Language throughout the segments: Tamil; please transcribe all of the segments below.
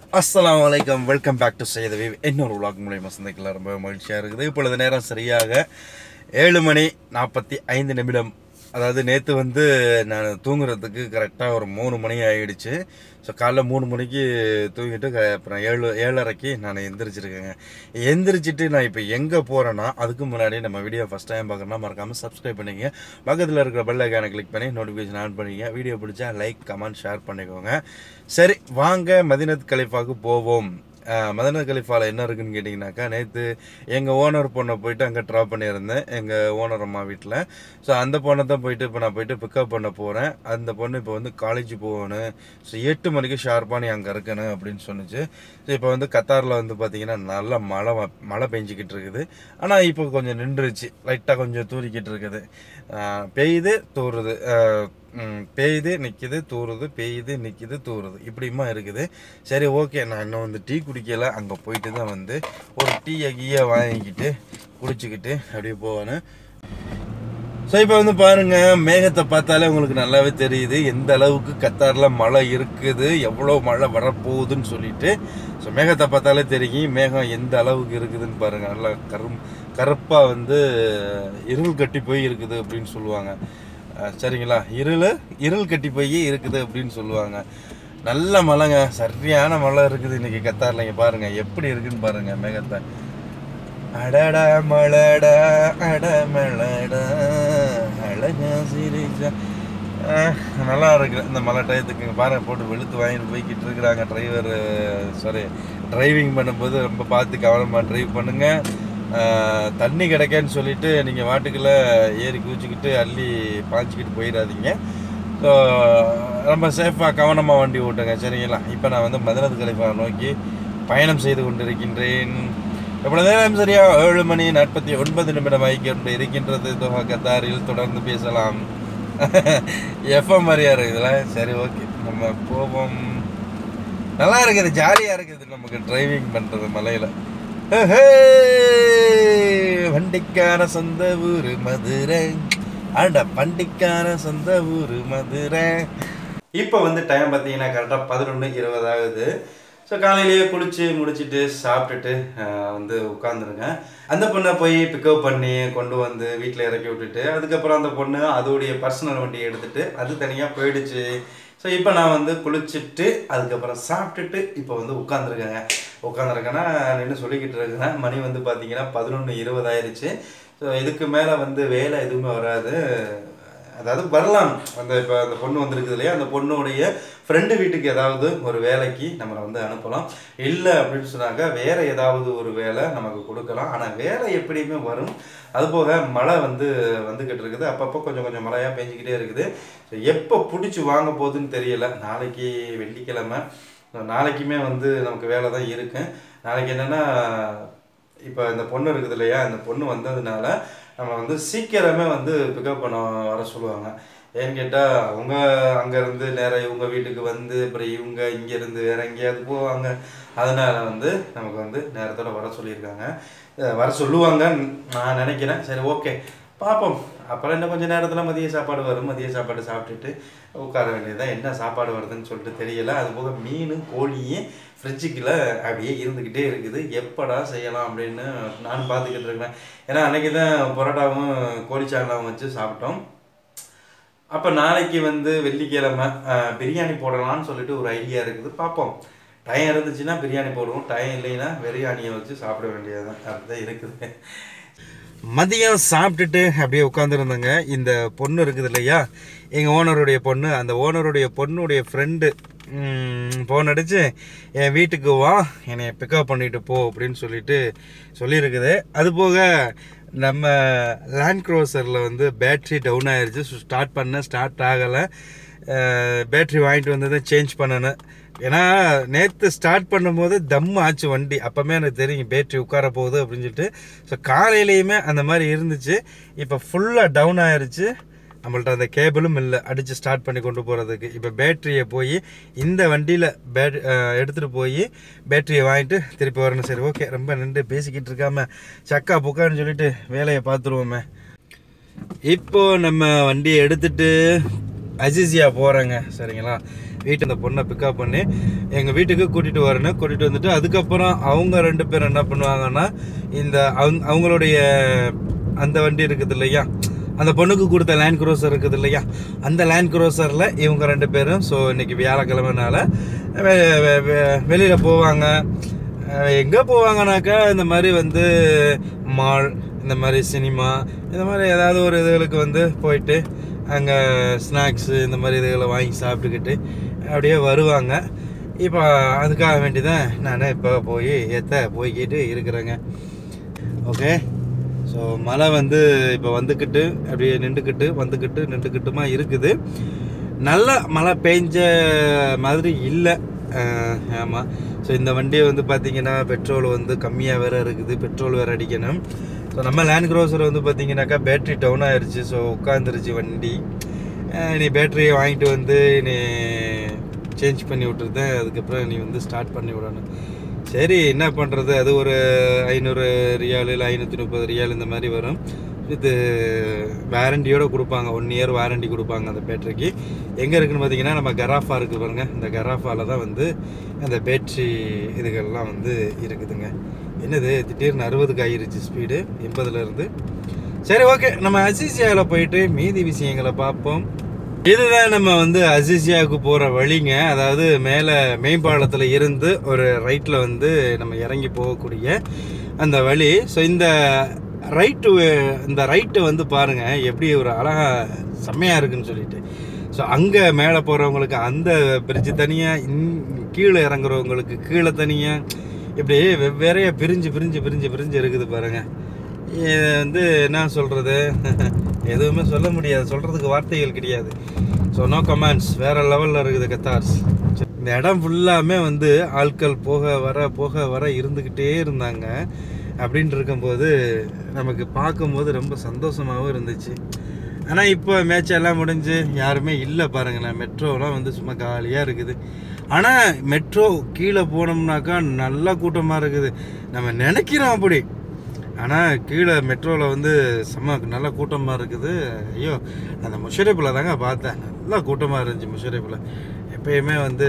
அஸ்ஸலாமு அலைக்கம் வெல்கம் பேக் டு செய்தவி இன்னொரு விளாக் மூலியமாக சந்திக்கலாம் ரொம்ப மகிழ்ச்சியாக இருக்குது இப்பொழுது நேரம் சரியாக ஏழு மணி நாற்பத்தி ஐந்து நிமிடம் அதாவது நேற்று வந்து நான் தூங்குறதுக்கு கரெக்டாக ஒரு மூணு மணி ஆகிடுச்சு ஸோ காலைல மூணு மணிக்கு தூங்கிட்டு க- அப்புறம் ஏழு ஏழரைக்கு நான் எந்திரிச்சிருக்கேங்க எந்திரிச்சிட்டு நான் இப்போ எங்கே போகிறேன்னா அதுக்கு முன்னாடி நம்ம வீடியோ ஃபஸ்ட் டைம் பார்க்கணும்னா மறக்காமல் சப்ஸ்கிரைப் பண்ணிக்கங்க பக்கத்தில் இருக்கிற பெல் ஐக்கானை கிளிக் பண்ணி நோட்டிஃபிகேஷன் ஆன் பண்ணிக்கங்க வீடியோ பிடிச்சா லைக் கமெண்ட் ஷேர் பண்ணிக்கோங்க சரி வாங்க மதினத் கலிஃபாவுக்கு போவோம் அஹ், மதனத் கலிஃபாவில் என்ன இருக்குன்னு கேட்டிங்கனாக்கா நேற்று எங்கள் ஓனர் பொண்ணை போயிட்டு அங்கே ட்ராப் பண்ணியிருந்தேன் எங்கள் ஓனர் அம்மா வீட்டில் ஸோ அந்த பொண்ணை தான் போயிட்டு இப்போ நான் போயிட்டு பிக்கப் பண்ண போகிறேன் அந்த பொண்ணு இப்போ வந்து காலேஜ் போகணும் ஸோ எட்டு மணிக்கு ஷார்ப்பாக நீ அங்கே இருக்கணும் அப்படின்னு சொன்னுச்சு ஸோ இப்போ வந்து கத்தாரில் வந்து பார்த்தீங்கன்னா நல்லா மழை வ- மழை பெஞ்சிக்கிட்டு இருக்குது ஆனால் இப்போ கொஞ்சம் நின்றுச்சு லைட்டாக கொஞ்சம் தூரிக்கிட்டு இருக்குது அஹ், பெய்யுது தூறுது அஹ், ம், பெய்யுது நிற்கிது தூறுது பெய்யுது நிற்கிது தூறுது இப்படிமா இருக்குது சரி ஓகே நான் இன்னும் வந்து டீ குடிக்கல அங்கே போயிட்டு தான் வந்து ஒரு டீயை கீயை வாங்கிக்கிட்டு குடிச்சுக்கிட்டு அப்படியே போவேன் ஸோ இப்போ வந்து பாருங்க மேகத்தை பார்த்தாலே உங்களுக்கு நல்லாவே தெரியுது எந்த அளவுக்கு கத்தாரில் மழை இருக்குது எவ்வளோ மழை வரப்போகுதுன்னு சொல்லிட்டு ஸோ மேகத்தை பார்த்தாலே தெரியும் மேகம் எந்த அளவுக்கு இருக்குதுன்னு பாருங்க நல்லா கரும் கருப்பாக வந்து இருள் கட்டி போய் இருக்குது அப்படின்னு சொல்லுவாங்க அஹ் சரிங்களா இருள் இருள் கட்டி போய் இருக்குது அப்படின்னு சொல்லுவாங்க நல்ல மழைங்க சரியான மழை இருக்குது இன்னைக்கு கத்தாரில் இங்கே பாருங்க எப்படி இருக்குன்னு பாருங்க மேகத்தை அடடா மழடா அட மழடா அழகா சிரிச்சா ஆஹ், நல்லா இருக்கு இந்த மழை டயத்துக்கு இங்க பாருங்க போட்டு வெளுத்து வாங்கிட்டு போய்கிட்டு இருக்கிறாங்க டிரைவர் சாரி டிரைவிங் பண்ணும்போது ரொம்ப பார்த்து கவனமாக டிரைவ் பண்ணுங்க ஆஹ், தண்ணி கிடைக்கன்னு சொல்லிட்டு நீங்கள் வாட்டுக்குள்ள ஏறி குதிச்சுக்கிட்டு அள்ளி பாய்ச்சிக்கிட்டு போயிடாதீங்க ஸோ ரொம்ப சேஃபாக கவனமாக வண்டி ஓட்டுங்க சரிங்களா இப்போ நான் வந்து மதுரத் கலிஃபா நோக்கி பயணம் செய்து கொண்டிருக்கின்றேன் இவ்வளவு நேரம் சரியா ஏழு மணி நாற்பத்தி ஒன்பது நிமிடம் ஆகிக்கொண்டு இருக்கின்றது தோஹா கத்தாரில் தொடர்ந்து பேசலாம் எஃப்எம் மாதிரியா இருக்குதுல சரி ஓகே நம்ம போவோம் நல்லா இருக்குது ஜாலியா இருக்குது நமக்கு டிரைவிங் பண்றது மலையில ஹே, வண்டிக்கார சொந்த ஊரு மதுரை அட பண்டிக்கார சொந்த ஊரு மதுரை இப்போ வந்து டைம் பார்த்தீங்கன்னா கரெக்டாக பதினொன்று இருபது ஆகுது ஸோ காலையிலேயே குளிச்சு முடிச்சிட்டு சாப்பிட்டுட்டு ஆஹ், வந்து உட்காந்துருங்க அந்த பொண்ணை போய் பிக்கப் பண்ணி கொண்டு வந்து வீட்டில் இறக்கி விட்டுட்டு அதுக்கப்புறம் அந்த பொண்ணு அதோடைய பர்சனல் வண்டியை எடுத்துட்டு அது தனியாக போயிடுச்சு ஸோ இப்போ நான் வந்து குளிச்சுட்டு அதுக்கப்புறம் சாப்பிட்டுட்டு இப்போ வந்து உட்காந்துருக்கேங்க உட்காந்துருக்கேன்னா நின்று சொல்லிக்கிட்டு இருக்கேன் மணி வந்து பார்த்தீங்கன்னா பதினொன்று இருபது ஆயிருச்சு ஸோ இதுக்கு மேலே வந்து வேலை எதுவுமே வராது அதாவது வரலாம் அந்த இப்போ அந்த பொண்ணு வந்திருக்குது இல்லையா அந்த பொண்ணுடைய ஃப்ரெண்டு வீட்டுக்கு ஏதாவது ஒரு வேலைக்கு நம்மளை வந்து அனுப்பலாம் இல்லை அப்படின்னு சொன்னாக்க வேற ஏதாவது ஒரு வேலை நமக்கு கொடுக்கலாம் ஆனால் வேலை எப்படியுமே வரும் அதுபோக மழை வந்து வந்துக்கிட்டு இருக்குது அப்பப்போ கொஞ்சம் கொஞ்சம் மழையாக பெஞ்சிக்கிட்டே இருக்குது ஸோ எப்போ பிடிச்சி வாங்க போகுதுன்னு தெரியல நாளைக்கு வெள்ளிக்கிழமை நாளைக்குமே வந்து நமக்கு வேலை தான் இருக்கு நாளைக்கு என்னென்னா இப்போ இந்த பொண்ணு இருக்குது இல்லையா இந்த பொண்ணு வந்ததுனால நம்ம வந்து சீக்கிரமே வந்து பிக்கப் பண்ண வர சொல்லுவாங்க ஏன்னு கேட்டால் அவங்க அங்கேருந்து நேராக இவங்க வீட்டுக்கு வந்து அப்புறம் இவங்க இங்கேருந்து வேற எங்கேயாவது போவாங்க அதனால வந்து நமக்கு வந்து நேரத்தோட வர சொல்லியிருக்காங்க அஹ் வர சொல்லுவாங்கன்னு நான் நினைக்கிறேன் சரி ஓகே பார்ப்போம் அப்புறம் இன்னும் கொஞ்சம் நேரத்தில் மதிய சாப்பாடு வரும் மதிய சாப்பாடு சாப்பிட்டுட்டு உட்கார வேண்டியதுதான் என்ன சாப்பாடு வருதுன்னு சொல்லிட்டு தெரியல அது போக மீன் கோழியும் ஃப்ரிட்ஜுக்குள்ள அப்படியே இருந்துக்கிட்டே இருக்குது எப்படா செய்யலாம் அப்படின்னு நானும் பார்த்துக்கிட்டு இருக்கிறேன் ஏன்னா அன்னைக்கு தான் பரோட்டாவும் கோழிச்சாலாம் வச்சு சாப்பிட்டோம் அப்போ நாளைக்கு வந்து வெள்ளிக்கிழமை அஹ், பிரியாணி போடலாம்னு சொல்லிட்டு ஒரு ஐடியா இருக்குது பார்ப்போம் டைம் இருந்துச்சுன்னா பிரியாணி போடுவோம் டைம் இல்லைன்னா பிரியாணியை வச்சு சாப்பிட வேண்டியதுதான் அதுதான் இருக்குது மதியம் சாப்பிட்டுட்டு அப்படியே உட்காந்துருந்தேங்க இந்த பொண்ணு இருக்குது இல்லையா எங்கள் ஓனருடைய பொண்ணு அந்த ஓனருடைய பொண்ணுடைய ஃப்ரெண்டு ஃபோன் அடிச்சு என் வீட்டுக்கு வா என்னை பிக்கப் பண்ணிட்டு போ அப்படின்னு சொல்லிட்டு சொல்லியிருக்குது அது போக நம்ம லேண்ட் க்ரோசரில் வந்து பேட்ரி டவுன் ஆயிருச்சு ஸ்டார்ட் பண்ண ஸ்டார்ட் ஆகலை பேட்ரி வாங்கிட்டு வந்து தான் சேஞ்ச் பண்ணணும் ஏன்னா நேற்று ஸ்டார்ட் பண்ணும்போது தம் ஆச்சு வண்டி அப்போமே எனக்கு தெரியும் பேட்டரி உட்கார போகுது அப்படின்னு சொல்லிட்டு ஸோ காலையிலையுமே அந்த மாதிரி இருந்துச்சு இப்போ ஃபுல்லாக டவுன் ஆயிருச்சு நம்மள்ட்ட அந்த கேபிளும் இல்லை அடித்து ஸ்டார்ட் பண்ணி கொண்டு போகிறதுக்கு இப்போ பேட்டரியை போய் இந்த வண்டியில் பேட் எடுத்துகிட்டு போய் பேட்டரியை வாங்கிட்டு திருப்பி வரணும் சரி ஓகே ரொம்ப நின்று பேசிக்கிட்டு இருக்காம சக்கா புக்கான்னு சொல்லிட்டு வேலையை பார்த்துருவோமே இப்போ நம்ம வண்டியை எடுத்துட்டு அசிசியா போகிறேங்க சரிங்களா வீட்டு அந்த பொண்ணை பிக்கப் பண்ணி எங்கள் வீட்டுக்கு கூட்டிகிட்டு வரணும் கூட்டிகிட்டு வந்துட்டு அதுக்கப்புறம் அவங்க ரெண்டு பேரும் என்ன பண்ணுவாங்கன்னா இந்த அவங்க அவங்களுடைய அந்த வண்டி இருக்குது இல்லையா அந்த பொண்ணுக்கு கொடுத்த லேண்ட் க்ரோசர் இருக்குது இல்லையா அந்த லேண்ட் க்ரோசரில் இவங்க ரெண்டு பேரும் ஸோ இன்னைக்கு வியாழக்கிழமைனால வெளியில் போவாங்க எங்கே போவாங்கனாக்கா இந்த மாதிரி வந்து மால் இந்த மாதிரி சினிமா இந்த மாதிரி ஏதாவது ஒரு இதுகளுக்கு வந்து போயிட்டு அங்கே ஸ்நாக்ஸு இந்த மாதிரி இதுகளை வாங்கி சாப்பிட்டுக்கிட்டு அப்படியே வருவாங்க இப்போ அதுக்காக வேண்டி தான் நான் இப்போ போய் ஏற்ற போய்கிட்டு இருக்கிறேங்க ஓகே ஸோ மழை வந்து இப்போ வந்துக்கிட்டு அப்படியே நின்றுக்கிட்டு வந்துக்கிட்டு நின்றுக்கிட்டுமா இருக்குது நல்ல மழை பெஞ்ச மாதிரி இல்லை ஆமாம் ஸோ இந்த வண்டியை வந்து பார்த்தீங்கன்னா பெட்ரோல் வந்து கம்மியாக வேறு இருக்குது பெட்ரோல் வேறு அடிக்கணும் ஸோ நம்ம லேண்ட் க்ரோசர் வந்து பார்த்தீங்கன்னாக்கா பேட்ரி டவுன் ஆயிடுச்சு ஸோ உட்காந்துருச்சு வண்டி அஹ் நீ பேட்டரியை வாங்கிட்டு வந்து நீ சேஞ்ச் பண்ணி விட்டுருந்தேன் அதுக்கப்புறம் நீ வந்து ஸ்டார்ட் பண்ணி விடணும் சரி என்ன பண்ணுறது அது ஒரு ஐநூறு ரியால் இல்லை ஐநூற்றி முப்பது ரியால் இந்த மாதிரி வரும் இது வாரண்டியோட கொடுப்பாங்க ஒன் இயர் வாரண்டி கொடுப்பாங்க அந்த பேட்டரிக்கு எங்கே இருக்குன்னு பார்த்தீங்கன்னா நம்ம கராஃபா இருக்குது பாருங்க இந்த கராஃபாவில் தான் வந்து அந்த பேட்ரி இதுகள்லாம் வந்து இருக்குதுங்க என்னது திடீர்னு அறுபதுக்கு ஆயிருச்சு ஸ்பீடு எண்பதுலேருந்து சரி ஓகே நம்ம அசிசியாவில் போயிட்டு மீதி விஷயங்களை பார்ப்போம் இதுதான் நம்ம வந்து அசிசியாவுக்கு போகிற வழிங்க அதாவது மேலே மேம்பாலத்தில் இருந்து ஒரு ரைட்டில் வந்து நம்ம இறங்கி போகக்கூடிய அந்த வழி ஸோ இந்த ரைட்டு இந்த ரைட்டு வந்து பாருங்க எப்படி ஒரு அழகா செம்மையாக இருக்குன்னு சொல்லிட்டு ஸோ அங்கே மேலே போகிறவங்களுக்கு அந்த பிரிட்ஜு தனியாக இன் கீழே இறங்குறவங்களுக்கு கீழே தனியாக இப்படி வெவ்வேறையாக பிரிஞ்சு பிரிஞ்சு பிரிஞ்சு பிரிஞ்சு இருக்குது பாருங்க இது வந்து என்ன சொல்கிறது எதுவுமே சொல்ல முடியாது சொல்கிறதுக்கு வார்த்தைகள் கிடையாது ஸோ நோ கமெண்ட்ஸ் வேறு லெவலில் இருக்குது கத்தார்ஸ் இந்த இடம் ஃபுல்லாமே வந்து ஆட்கள் போக வர போக வர இருந்துக்கிட்டே இருந்தாங்க அப்படின்ட்டு இருக்கும்போது நமக்கு பார்க்கும்போது ரொம்ப சந்தோஷமாகவும் இருந்துச்சு ஆனால் இப்போ மேட்ச் எல்லாம் முடிஞ்சு யாருமே இல்லை பாருங்களேன் மெட்ரோலாம் வந்து சும்மா காலியாக இருக்குது ஆனால் மெட்ரோ கீழே போனோம்னாக்கா நல்ல கூட்டமாக இருக்குது நம்ம நினைக்கிறோம் அப்படி ஆனால் கீழே மெட்ரோவில் வந்து செம்ம நல்ல கூட்டமாக இருக்குது ஐயோ அந்த முஷரப்பில் தாங்க பார்த்தேன் நல்லா கூட்டமாக இருந்துச்சு முஷரப்பில் எப்பயுமே வந்து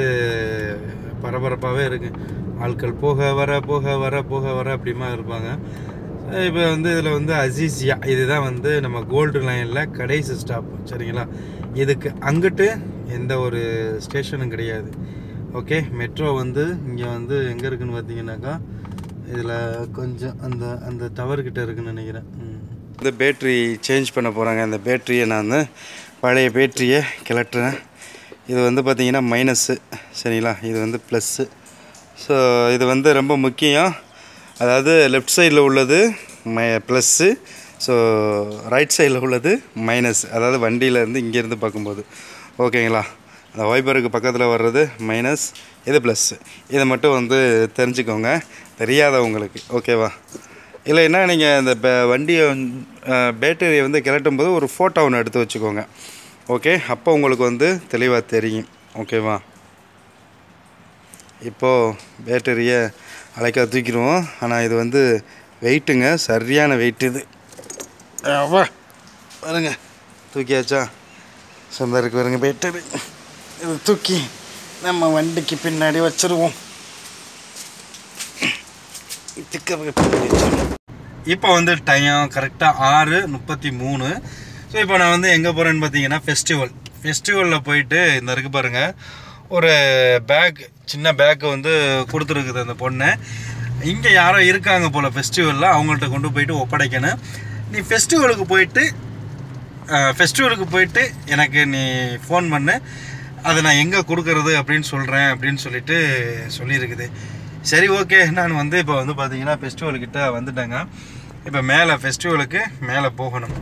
பரபரப்பாகவே இருக்கு ஆட்கள் போக வர போக வர போக வர அப்படிமா இருப்பாங்க இப்போ வந்து இதில் வந்து அசீசியா இதுதான் வந்து நம்ம கோல்டு லைனில் கடைசி ஸ்டாப் சரிங்களா இதுக்கு அங்கிட்டு எந்த ஒரு ஸ்டேஷனும் கிடையாது ஓகே மெட்ரோ வந்து இங்கே வந்து எங்கே இருக்குன்னு பார்த்தீங்கன்னாக்கா இதில் கொஞ்சம் அந்த அந்த டவர்கிட்ட இருக்குன்னு நினைக்கிறேன் இந்த பேட்ரி சேஞ்ச் பண்ண போகிறாங்க இந்த பேட்டரியை நான் வந்து பழைய பேட்டரியை கிளட்டுறேன் இது வந்து பார்த்திங்கன்னா மைனஸ்ஸு சரிங்களா இது வந்து ப்ளஸ்ஸு ஸோ இது வந்து ரொம்ப முக்கியம் அதாவது லெஃப்ட் சைடில் உள்ளது மை ப்ளஸ்ஸு ஸோ ரைட் சைடில் உள்ளது மைனஸ் அதாவது வண்டியிலேருந்து இங்கேருந்து பார்க்கும்போது ஓகேங்களா அந்த வைபருக்கு பக்கத்தில் வர்றது மைனஸ் இது ப்ளஸ்ஸு இதை மட்டும் வந்து தெரிஞ்சுக்கோங்க தெரியாதவங்களுக்கு ஓகேவா இல்லைன்னா நீங்கள் இந்த பே- வண்டியை பேட்டரியை வந்து கிளட்டும் போது ஒரு ஃபோட்டோ ஒன்று எடுத்து வச்சுக்கோங்க ஓகே அப்போ உங்களுக்கு வந்து தெளிவாக தெரியும் ஓகேவா இப்போது பேட்டரியை அழைக்க தூக்கிடுவோம் ஆனால் இது வந்து வெயிட்டுங்க சரியான வெயிட் இது வா பாருங்க தூக்கியாச்சா சொந்தருக்கு வருங்க பேட்டரி இது தூக்கி நம்ம வண்டிக்கு பின்னாடி வச்சிருவோம் இப்போ வந்து டைம் கரெக்டாக ஆறு முப்பத்தி மூணு ஸோ இப்போ நான் வந்து எங்கே போகிறேன்னு பார்த்தீங்கன்னா ஃபெஸ்டிவல் ஃபெஸ்டிவலில் போயிட்டு இந்த இருக்கு பாருங்கள் ஒரு பேக் சின்ன பேக்கு வந்து கொடுத்துருக்குது அந்த பொண்ணு இங்கே யாரோ இருக்காங்க போல் ஃபெஸ்டிவலில் அவங்கள்ட்ட கொண்டு போயிட்டு ஒப்படைக்கணும் நீ ஃபெஸ்டிவலுக்கு போயிட்டு ஃபெஸ்டிவலுக்கு போயிட்டு எனக்கு நீ ஃபோன் பண்ணு அதை நான் எங்கே கொடுக்கறது அப்படின்னு சொல்கிறேன் அப்படின்னு சொல்லிட்டு சொல்லியிருக்குது சரி ஓகே நான் வந்து இப்போ வந்து பார்த்தீங்கன்னா ஃபெஸ்டிவல்கிட்ட வந்துட்டேங்க இப்போ மேலே ஃபெஸ்டிவலுக்கு மேலே போகணும்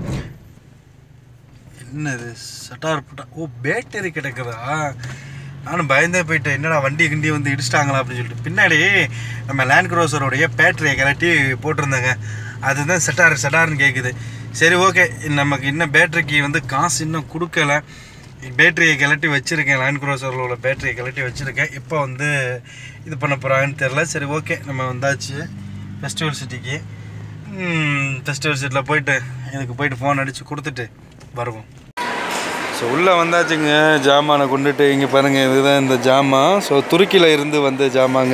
என்னது சட்டார் புட்டா ஓ பேட்டரி கிடக்குதா நானும் பயந்தே போயிட்டேன் என்னடா வண்டி கிண்டி வந்து இடிச்சிட்டாங்களா அப்படின்னு சொல்லிட்டு பின்னாடி நம்ம லேண்ட் க்ரோசருடைய பேட்டரியை கலட்டி போட்டிருந்தாங்க அதுதான் செட்டார் செட்டார்னு கேட்குது சரி ஓகே நமக்கு இன்னும் பேட்டரிக்கு வந்து காசு இன்னும் கொடுக்கல பேட்டரியை கிளட்டி வச்சுருக்கேன் லேண்ட் க்ரோசரில் உள்ள பேட்டரியை கிளட்டி வச்சுருக்கேன் இப்போ வந்து இது பண்ண போகிறாங்கன்னு தெரில சரி ஓகே நம்ம வந்தாச்சு ஃபெஸ்டிவல் சிட்டிக்கு ஃபெஸ்டிவல் சிட்டியில் போயிட்டு எனக்கு போயிட்டு ஃபோன் அடித்து கொடுத்துட்டு வருவோம் ஸோ உள்ளே வந்தாச்சுங்க ஜாமானை கொண்டுட்டு இங்கே பாருங்கள் இதுதான் இந்த ஜாமான் ஸோ துருக்கியில் இருந்து வந்த ஜாமாங்க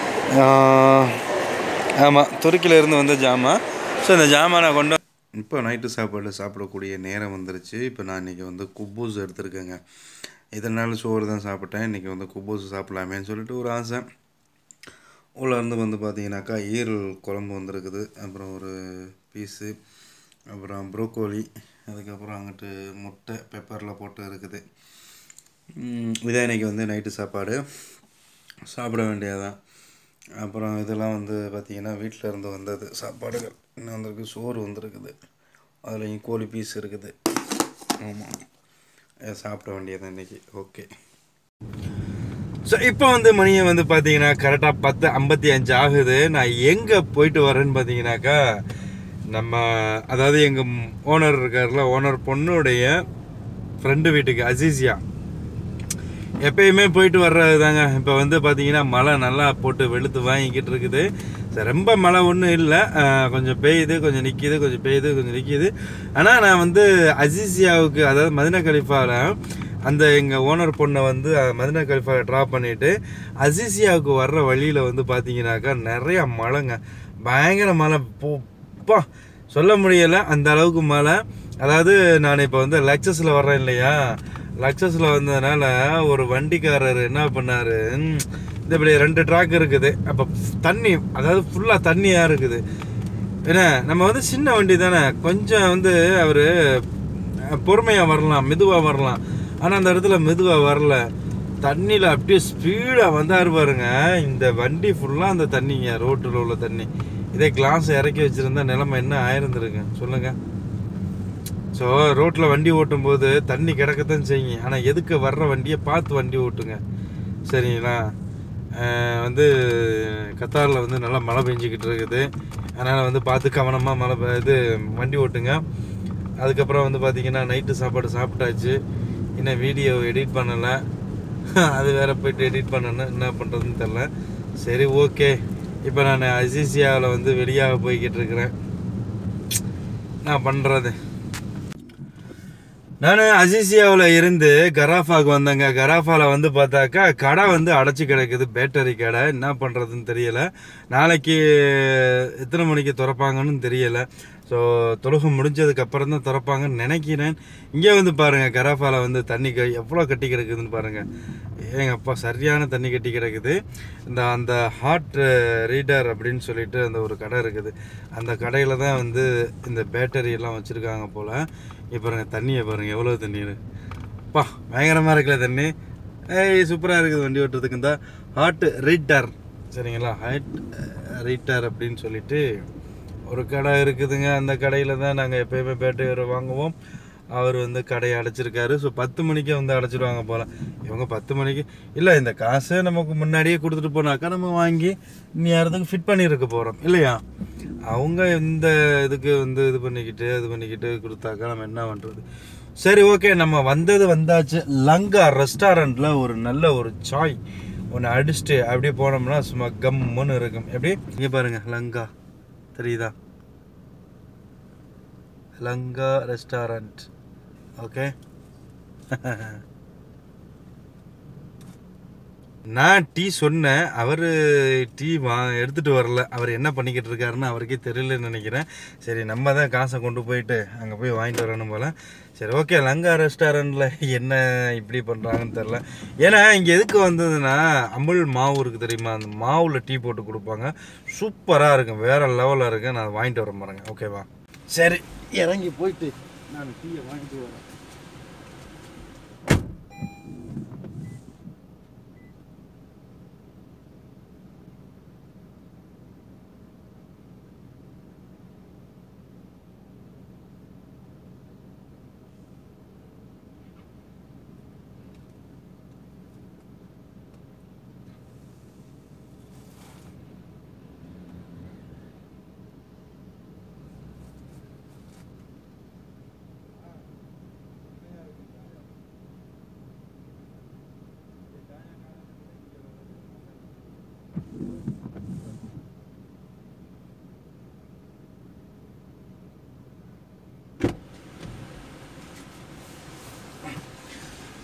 ஆமாம் துருக்கியில் இருந்து வந்த ஜாமான் ஸோ இந்த ஜாமானை கொண்டு இப்போ நைட்டு சாப்பாடு சாப்பிடக்கூடிய நேரம் வந்துருச்சு இப்போ நான் இன்றைக்கி வந்து குப்பூஸ் எடுத்திருக்கேங்க இதனால் சோறு தான் சாப்பிட்டேன் இன்றைக்கி வந்து குப்பூஸ் சாப்பிட்லாமேன்னு சொல்லிட்டு ஒரு ஆசை உள்ள இருந்து வந்து பார்த்தீங்கன்னாக்கா ஈரல் குழம்பு வந்திருக்குது அப்புறம் ஒரு பீஸு அப்புறம் ப்ரோக்கோலி அதுக்கப்புறம் அங்கிட்டு முட்டை பெப்பரில் போட்டு இருக்குது ம், இதான் இன்றைக்கி வந்து நைட்டு சாப்பாடு சாப்பிட வேண்டியதுதான் அப்புறம் இதெல்லாம் வந்து பார்த்திங்கன்னா வீட்டில் இருந்து வந்தது சாப்பாடுகள் இன்னும் வந்திருக்கு சோறு வந்திருக்குது அதுலேயும் கோழி பீஸ் இருக்குது ஆமாம் இதை சாப்பிட வேண்டியது இன்றைக்கி ஓகே ஸோ இப்போ வந்து மணியை வந்து பார்த்தீங்கன்னா கரெக்டாக பத்து ஐம்பத்தி அஞ்சு ஆகுது நான் எங்கே போயிட்டு வரேன்னு பார்த்தீங்கன்னாக்கா நம்ம அதாவது எங்கள் ஓனர் இருக்கார்ல ஓனர் பொண்ணுடைய ஃப்ரெண்டு வீட்டுக்கு அசீசியா எப்பயுமே போயிட்டு வர்றது தாங்க இப்போ வந்து பார்த்தீங்கன்னா மழை நல்லா போட்டு வெளுத்து வாங்கிக்கிட்டு இருக்குது சரி, ரொம்ப மழை ஒன்றும் இல்லை கொஞ்சம் பெய்யுது கொஞ்சம் நிற்கிது கொஞ்சம் பெய்யுது கொஞ்சம் நிற்கிது ஆனால் நான் வந்து அசிசியாவுக்கு அதாவது மதினா கலிஃபாவில் அந்த எங்கள் ஓனர் பொண்ணை வந்து அஹ், மதினா கலிஃபாவில் ட்ராப் பண்ணிவிட்டு அசிசியாவுக்கு வர்ற வழியில் வந்து பார்த்தீங்கன்னாக்கா நிறையா மழைங்க பயங்கர மழை போப்பா சொல்ல முடியலை அந்த அளவுக்கு மழை அதாவது நான் இப்போ வந்து லெக்சஸில் வர்றேன் இல்லையா லக்ஸஸில் வந்ததுனால ஒரு வண்டிக்காரர் என்ன பண்ணார் இந்த இப்படி ரெண்டு ட்ராக் இருக்குது அப்போ தண்ணி அதாவது ஃபுல்லாக தண்ணியாக இருக்குது என்ன நம்ம வந்து சின்ன வண்டி தானே கொஞ்சம் வந்து அவர் பொறுமையாக வரலாம் மெதுவாக வரலாம் ஆனால் அந்த இடத்துல மெதுவாக வரல தண்ணியில் அப்படியே ஸ்பீடாக வந்தாரு பாருங்க இந்த வண்டி ஃபுல்லாக அந்த தண்ணிங்க ரோட்டில் உள்ள தண்ணி இதே கிளாஸ் இறக்கி வச்சுருந்தா நிலைமை என்ன ஆயிருந்திருக்கு சொல்லுங்கள் ஸோ ரோட்டில் வண்டி ஓட்டும் போது தண்ணி கிடக்கத்தான் செய்யுங்க ஆனால் எதுக்கு வர்ற வண்டியை பார்த்து வண்டி ஓட்டுங்க சரிங்களா அஹ் வந்து கத்தாரில் வந்து நல்லா மழை பெஞ்சிக்கிட்டு இருக்குது அதனால் வந்து பார்த்து கவனமாக மழை பெ- இது வண்டி ஓட்டுங்க அதுக்கப்புறம் வந்து பார்த்தீங்கன்னா நைட்டு சாப்பாடு சாப்பிட்டாச்சு இன்னும் வீடியோ எடிட் பண்ணலை அது வேற போயிட்டு எடிட் பண்ணணும் என்ன பண்ணுறதுன்னு தெரில சரி ஓகே இப்போ நான் அசிசியாவில் வந்து வெளியாக போய்கிட்டு இருக்கிறேன் நான் பண்ணுறது நான் அசிசியாவில் இருந்து கராஃபாவுக்கு வந்தேங்க கராஃபாவில் வந்து பார்த்தாக்கா கடை வந்து அடைச்சி கிடக்குது பேட்டரி கடை என்ன பண்ணுறதுன்னு தெரியல நாளைக்கு எத்தனை மணிக்கு திறப்பாங்கன்னு தெரியல ஸோ தொழுகை முடிஞ்சதுக்கு அப்புறம் தான் திறப்பாங்கன்னு நினைக்கிறேன் இங்கே வந்து பாருங்கள் கராஃபாவில் வந்து தண்ணி க எவ்வளோ கட்டி கிடக்குதுன்னு பாருங்கள் ஏங்க அப்பா சரியான தண்ணி கட்டி கிடக்குது இந்த அந்த ஹார்ட் ரீடர் அப்படின்னு சொல்லிட்டு அந்த ஒரு கடை இருக்குது அந்த கடையில் தான் வந்து இந்த பேட்டரி எல்லாம் வச்சுருக்காங்க போல் இங்கே பாருங்கள் தண்ணியை பாருங்கள் எவ்வளோ தண்ணீர் பா பயங்கரமாக இருக்குல்ல தண்ணி ஏய் சூப்பராக இருக்குது வண்டி ஓட்டுறதுக்கு இந்த ஹார்ட் ரீட்டர் சரிங்களா ஹார்ட் ரீட்டர் அப்படின்னு சொல்லிட்டு ஒரு கடை இருக்குதுங்க அந்த கடையில் தான் நாங்கள் எப்பயுமே பேட்டரி வாங்குவோம் அவர் வந்து கடையை அடைச்சிருக்காரு ஸோ பத்து மணிக்கே வந்து அடைச்சிடுவாங்க போல் இவங்க பத்து மணிக்கு இல்லை இந்த காசை நமக்கு முன்னாடியே கொடுத்துட்டு போனாக்கா நம்ம வாங்கி நீ யாரதுக்கு ஃபிட் பண்ணியிருக்க போகிறோம் இல்லையா அவங்க இந்த இதுக்கு வந்து இது பண்ணிக்கிட்டு இது பண்ணிக்கிட்டு கொடுத்தாக்கா நம்ம என்ன பண்ணுறது சரி ஓகே நம்ம வந்தது வந்தாச்சு லங்கா ரெஸ்டாரண்ட்டில் ஒரு நல்ல ஒரு சாய் ஒன்று அடிச்சுட்டு அப்படியே போனோம்னா சும்மா கம்முன்னு இருக்கும் எப்படி இங்கே பாருங்க லங்கா தெரியுதா லங்கா ரெஸ்டாரண்ட் ஓகே நான் டீ சொன்னேன் அவர் டீ வா எடுத்துகிட்டு வரல அவர் என்ன பண்ணிக்கிட்டு இருக்காருன்னு அவருக்கே தெரியலன்னு நினைக்கிறேன் சரி நம்ம தான் காசை கொண்டு போயிட்டு அங்கே போய் வாங்கிட்டு வரணும் போல் சரி ஓகே லங்கா ரெஸ்டாரண்ட்டில் என்ன இப்படி பண்ணுறாங்கன்னு தெரில ஏன்னா இங்கே எதுக்கு வந்ததுன்னா அமுல் மாவு இருக்குது தெரியுமா அந்த மாவில் டீ போட்டு கொடுப்பாங்க சூப்பராக இருக்கும் வேறு லெவலில் இருக்கு நான் வாங்கிட்டு வர பாருங்க ஓகேவா சரி இறங்கி போயிட்டு நான் டீயை வாங்கிட்டு வரேன்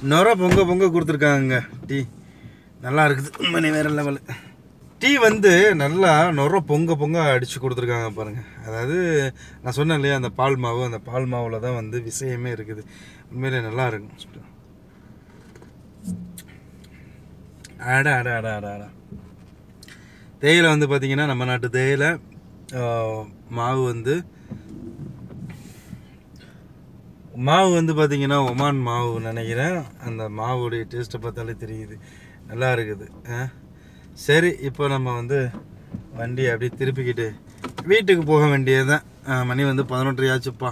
நுர பொங்க பொங்க கொடுத்துருக்காங்க டீ நல்லா இருக்குது மணி வேற லெவலு டீ வந்து நல்லா நுர பொங்க பொங்க அடித்து கொடுத்துருக்காங்க பாருங்கள் அதாவது நான் சொன்னேன் இல்லையா அந்த பால் மாவு அந்த பால் மாவில் தான் வந்து விஷயமே இருக்குது உண்மையிலே நல்லா இருக்கும் அட அட அட அட அட தேயிலை வந்து பார்த்திங்கன்னா நம்ம நாட்டு தேயிலை ஆஹ், மாவு வந்து மாவு வந்து பார்த்தீங்கன்னா ஒமான் மாவு நினைக்கிறேன் அந்த மாவுடைய டேஸ்ட்டை பார்த்தாலே தெரியுது நல்லா இருக்குது ஆ சரி இப்போ நம்ம வந்து வண்டியை அப்படியே திருப்பிக்கிட்டு வீட்டுக்கு போக வேண்டியது தான் மணி வந்து பதினொன்றையாச்சுப்பா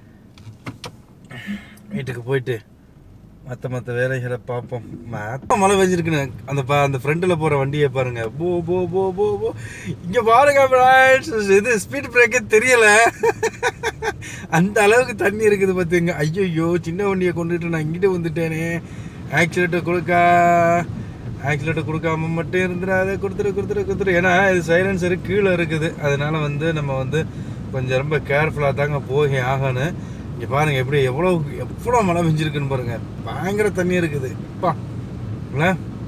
வீட்டுக்கு போயிட்டு மற்ற மற்ற வேலைகளை பார்ப்போம் மற்ற மழை பெஞ்சிருக்குன்னு அந்த பா அந்த ஃப்ரண்ட்டில் போகிற வண்டியை பாருங்க போ போ போ போ போ இங்கே பாருங்க friends. இது ஸ்பீட் பிரேக்கே தெரியலை அந்த அளவுக்கு தண்ணி இருக்குது பார்த்துங்க ஐயோ சின்ன வண்டியை கொண்டுட்டு நான் இங்கிட்டு வந்துட்டேனே ஆக்சிலேட்டர் கொடுக்கா ஆக்சிலேட்டர் கொடுக்காம மட்டும் இருந்துடாத கொடுத்துரு கொடுத்துரு கொடுத்துரு ஏன்னா இது சைலன்சரு கீழே இருக்குது அதனால வந்து நம்ம வந்து கொஞ்சம் ரொம்ப கேர்ஃபுல்லாக தாங்க போய் ஆகணும் இங்கே பாருங்க எப்படி எவ்வளோ எவ்வளோ மழை பெஞ்சிருக்குன்னு பாருங்க பயங்கர தண்ணி இருக்குது அப்பா இல்ல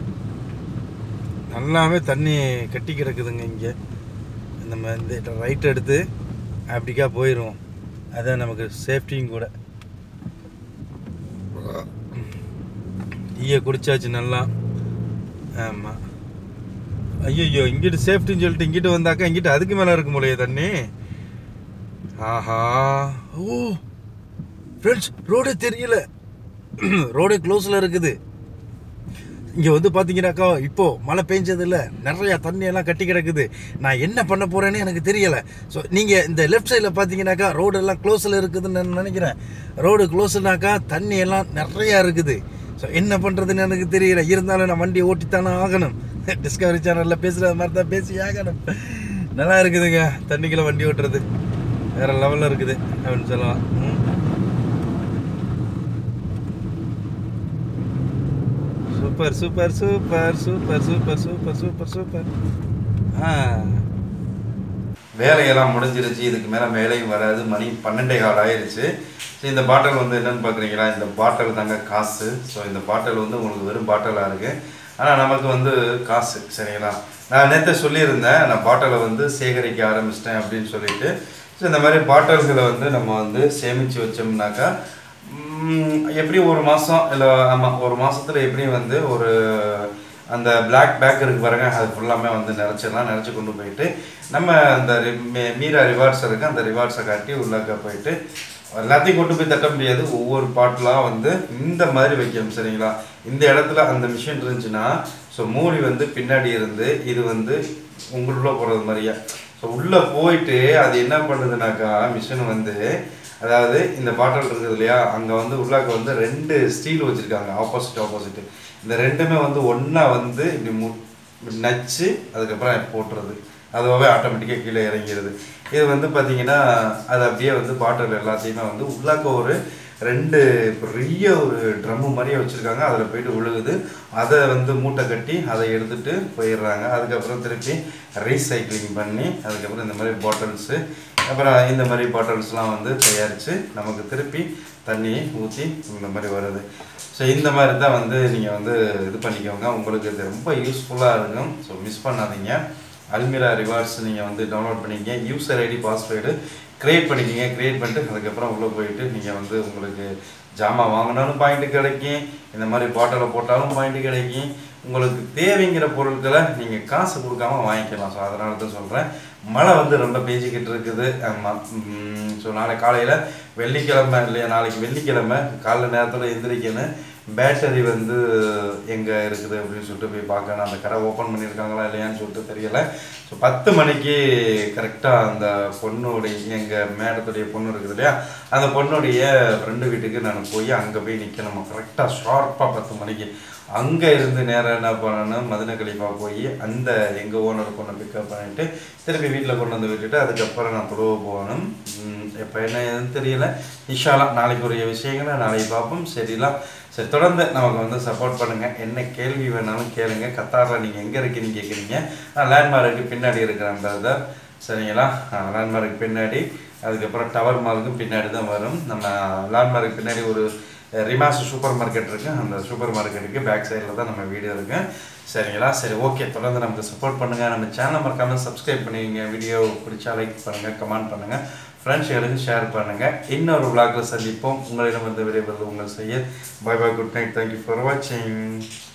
நல்லாவே தண்ணி கட்டி கிடக்குதுங்க இங்கே நம்ம இந்த ரைட் எடுத்து அப்படிக்கா போயிடுவோம் அதான் நமக்கு சேஃப்டியும் கூட டீயை குடிச்சாச்சு நல்லா ஆமாம் ஐயோ இங்கிட்டு சேஃப்டின்னு சொல்லிட்டு இங்கிட்டு வந்தாக்கா இங்கிட்டு அதுக்கு மேலே இருக்கும் போலயே தண்ணி ஆஹா ஓ ஃப்ரெண்ட்ஸ் ரோடே தெரியல ரோடே க்ளோஸில் இருக்குது இங்கே வந்து பார்த்தீங்கன்னாக்கா இப்போ மழை பெஞ்சதில்ல நிறையா தண்ணி எல்லாம் கட்டி கிடக்குது நான் என்ன பண்ண போறேன்னு எனக்கு தெரியல ஸோ நீங்கள் இந்த லெஃப்ட் சைடில் பார்த்தீங்கன்னாக்கா ரோடு எல்லாம் க்ளோஸில் இருக்குதுன்னு நான் நினைக்கிறேன் ரோடு க்ளோஸ்னாக்கா தண்ணி எல்லாம் நிறையா இருக்குது ஸோ என்ன பண்ணுறதுன்னு எனக்கு தெரியல இருந்தாலும் நான் வண்டியை ஓட்டித்தானே ஆகணும் டிஸ்கவரி சேனலில் பேசுகிற மாதிரி தான் பேசி ஆகணும் நல்லா இருக்குதுங்க தண்ணிக்குள்ள வண்டி ஓட்டுறது வேற லெவலில் இருக்குது அப்படின்னு சொல்லலாம் ம். Super super super super super super super super ஆ வேலையெல்லாம் முடிஞ்சிருச்சு இதுக்கு மேலே வேலையும் வராது மணி பன்னெண்டே கால் ஆயிடுச்சு ஸோ இந்த பாட்டில் வந்து என்னன்னு பார்க்குறீங்களா இந்த பாட்டில் தாங்க காசு ஸோ இந்த பாட்டில் வந்து உங்களுக்கு வெறும் பாட்டிலாக இருக்குது ஆனால் நமக்கு வந்து காசு சரிங்களா நான் நேற்று சொல்லியிருந்தேன் நான் பாட்டிலை வந்து சேகரிக்க ஆரம்பிச்சிட்டேன் அப்படின்னு சொல்லிட்டு ஸோ இந்த மாதிரி பாட்டில்களை வந்து நம்ம வந்து சேமித்து வச்சோம்னாக்கா ம், எப்படியும் ஒரு மாதம் இல்லை ஆமாம் ஒரு மாதத்தில் எப்படியும் வந்து ஒரு அந்த பிளாக் பேக் இருக்கு பாருங்க அது ஃபுல்லாமே வந்து நிறச்சிடலாம் நிறச்சி கொண்டு போயிட்டு நம்ம அந்த ரி- மீ- மீரா ரிவார்ட்ஸ் இருக்கு அந்த ரிவார்ட்ஸை காட்டி உள்ளாக்க போயிட்டு எல்லாத்தையும் கொண்டு போய் தட்ட முடியாது ஒவ்வொரு பாட்டெலாம் வந்து இந்த மாதிரி வைக்கணும் சரிங்களா இந்த இடத்துல அந்த மிஷின் இருந்துச்சுன்னா ஸோ மூடி வந்து பின்னாடி இருந்து இது வந்து உங்களுக்குள்ள போகிறது மாதிரியா ஸோ உள்ளே போயிட்டு அது என்ன பண்ணுதுனாக்கா மிஷின் வந்து அதாவது இந்த பாட்டில் இருக்குது இல்லையா அங்கே வந்து உள்ளாக்க வந்து ரெண்டு ஸ்டீல் வச்சுருக்காங்க ஆப்போசிட் ஆப்போசிட் இந்த ரெண்டுமே வந்து ஒன்றா வந்து இப்படி மு இப்படி நச்சு அதுக்கப்புறம் போட்டுறது அதுவாகவே ஆட்டோமேட்டிக்காக கீழே இறங்கிடுது இது வந்து பார்த்தீங்கன்னா அது அப்படியே வந்து பாட்டில் எல்லாத்தையுமே வந்து உள்ளாக்க ஒரு ரெண்டு பெரிய ஒரு ட்ரம்மு மாதிரியே வச்சுருக்காங்க அதில் போயிட்டு விழுகுது அதை வந்து மூட்டை கட்டி அதை எடுத்துட்டு போயிடுறாங்க அதுக்கப்புறம் திருப்பி ரீசைக்ளிங் பண்ணி அதுக்கப்புறம் இந்த மாதிரி பாட்டில்ஸு அப்புறம் இந்த மாதிரி பாட்டில்ஸ்லாம் வந்து தயாரித்து நமக்கு திருப்பி தண்ணியை ஊற்றி இந்த மாதிரி வருது ஸோ இந்த மாதிரி தான் வந்து நீங்கள் வந்து இது பண்ணிக்கோங்க உங்களுக்கு இது ரொம்ப யூஸ்ஃபுல்லாக இருக்கும் ஸோ மிஸ் பண்ணாதீங்க அல்மிரா ரிவார்ட்ஸ் நீங்கள் வந்து டவுன்லோட் பண்ணிக்கங்க யூசர் ஐடி பாஸ்வேர்டு க்ரியேட் பண்ணிக்கங்க க்ரியேட் பண்ணிட்டு அதுக்கப்புறம் உள்ளே போயிட்டு நீங்கள் வந்து உங்களுக்கு ஜாமான் வாங்கினாலும் பாயிண்ட் கிடைக்கும் இந்த மாதிரி பாட்டிலை போட்டாலும் பாயிண்ட் கிடைக்கும் உங்களுக்கு தேவைங்கிற பொருட்களை நீங்கள் காசு கொடுக்காம வாங்கிக்கலாம் ஸோ அதனால தான் சொல்கிறேன் மழை வந்து ரொம்ப பேஞ்சிக்கிட்டு இருக்குது ஆமாம் ஸோ நாளை காலையில் வெள்ளிக்கிழமை இல்லையா நாளைக்கு வெள்ளிக்கிழமை காலைல நேரத்தில் எந்திரிக்கணும் பேட்டரி வந்து எங்கே இருக்குது அப்படின்னு சொல்லிட்டு போய் பார்க்கணும் அந்த கடை ஓப்பன் பண்ணியிருக்காங்களா இல்லையான்னு சொல்லிட்டு தெரியல ஸோ பத்து மணிக்கு கரெக்டாக அந்த பொண்ணுடைய எங்கள் மேடத்துடைய பொண்ணு இருக்குது இல்லையா அந்த பொண்ணுடைய ஃப்ரெண்டு வீட்டுக்கு நான் போய் அங்கே போய் நிற்கணும் கரெக்டாக ஷார்ப்பாக பத்து மணிக்கு அங்கே இருந்து நேராக என்ன பண்ணணும் மதின கலிஃபா போய் அந்த எங்கள் ஓனர் பொண்ணை பிக்கப் பண்ணிட்டு திருப்பி வீட்டில் கொண்டு வந்து விட்டுட்டு அதுக்கப்புறம் நான் தொழுவ போகணும் எப்போ என்ன ஏதுன்னு தெரியல இன்ஷால்லா நாளைக்கு ஒரு விஷயங்களை நாளைக்கு பார்ப்போம் சரிலாம் சரி தொடர்ந்து நமக்கு வந்து சப்போர்ட் பண்ணுங்கள் என்ன கேள்வி வேணாலும் கேளுங்க கத்தாரில் நீங்கள் எங்கே இருக்கீங்கன்னு கேட்குறீங்க நான் லேண்ட்மார்க்கு பின்னாடி இருக்கிறேன் பிரதர் சரிங்களா லேண்ட்மார்க்கு பின்னாடி அதுக்கப்புறம் டவர் மார்க்கும் பின்னாடி தான் வரும் நம்ம லேண்ட்மார்க்கு பின்னாடி ஒரு ரிமாஸ் சூப்பர் மார்க்கெட் இருக்குது அந்த சூப்பர் மார்க்கெட்டுக்கு பேக் சைடில் தான் நம்ம வீடியோ இருக்கு சரிங்களா சரி ஓகே தொடர்ந்து நமக்கு சப்போர்ட் பண்ணுங்கள் நம்ம சேனலை மறக்காமல் சப்ஸ்கிரைப் பண்ணிக்கங்க வீடியோ பிடிச்சா லைக் பண்ணுங்கள் கமெண்ட் பண்ணுங்கள் ஃப்ரெண்ட்ஸ்களுக்கு ஷேர் பண்ணுங்கள் இன்னொரு vlogல சந்திப்போம் உங்களிடம் வந்து விரைவது உங்கள் செய்ய bye bye good night thank you for வாட்சிங்